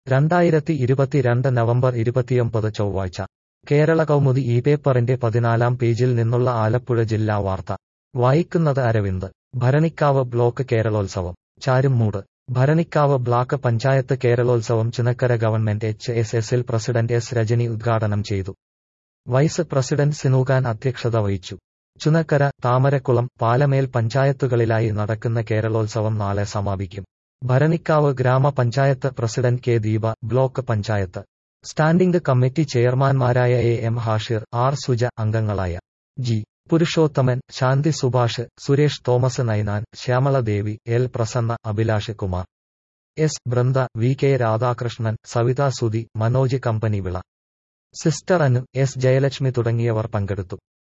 രണ്ടായിരത്തി ഇരുപത്തിരണ്ട് നവംബർ ഇരുപത്തിയൊമ്പത് ചൊവ്വാഴ്ച കേരള കൗമുദി ഈ പേപ്പറിന്റെ പതിനാലാം പേജിൽ നിന്നുള്ള ആലപ്പുഴ ജില്ലാ വാർത്ത വായിക്കുന്നത് Aravind Bharanikkavu block Keralolsavam Charummood Bharanikkavu block panchayat Keralolsavam Chunakkara government H S എസിൽ പ്രസിഡന്റ് എസ് രജനി ഉദ്ഘാടനം ചെയ്തു വൈസ് പ്രസിഡന്റ് സിനൂഖാൻ അധ്യക്ഷത വഹിച്ചു ചുനക്കര താമരക്കുളം പാലമേൽ പഞ്ചായത്തുകളിലായി നടക്കുന്ന കേരളോത്സവം നാളെ സമാപിക്കും ഭരണിക്കാവ് ഗ്രാമപഞ്ചായത്ത് president K Deepa block panchayat standing committee ചെയർമാൻമാരായ A M Hashir R Suja അംഗങ്ങളായ G Purushothaman Shanthi Subhash Suresh Thomas Ninan Shyamaladevi L Prasanna Abhilash Kumar S Brinda V K Radhakrishnan Savitha Sudhi Manoj Kampanivila sister Anu S Jayalakshmi തുടങ്ങിയവർ പങ്കെടുത്തു